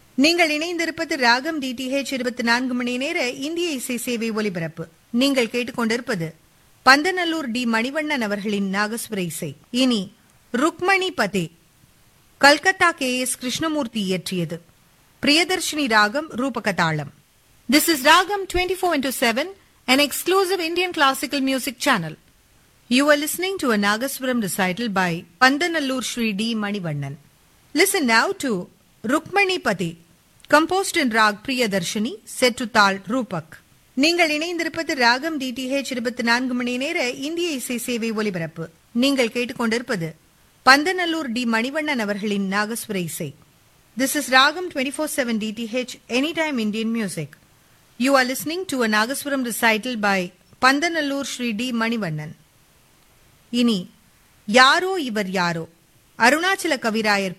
நீங்கள் இணைந்திருப்பது ராகம் டிடிஹெச் இருபத்தி நான்கு மணி நேர இந்திய இசை சேவை ஒலிபரப்பு நீங்கள் கேட்டுக்கொண்டிருப்பது பந்தநல்லூர் டி மணிவண்ணன் அவர்களின் நாகஸ்வர இசை இனி ருக்மணி பதே கல்கத்தா கே எஸ் கிருஷ்ணமூர்த்தி இயற்றியது பிரியதர்ஷினி ராகம் ரூபகதாளம் this is Ragam twenty four into seven an exclusive Indian classical music channel. You are listening to a Nagaswaram recital by Pandanallur Sri D. Manivannan. Listen now to Rukmani Pati, composed in Rag Priyadarshini, set to Tal Rupak. நீங்கள் இணைந்திருப்பது ராகம் DTH இருபத்தி நான்கு மணி நேர இந்திய இசை சேவை ஒலிபரப்பு நீங்கள் கேட்டுக்கொண்டிருப்பது பந்தநல்லூர் டி மணிவண்ணன் அவர்களின் நாகஸ்வர இசை this is Ragam twenty four seven DTH any time Indian music You are listening to a Nagaswaram recital by Pandanallur Sri D. Manivannan. இனி யாரோ இவர் யாரோ அருணாச்சல கவிராயர்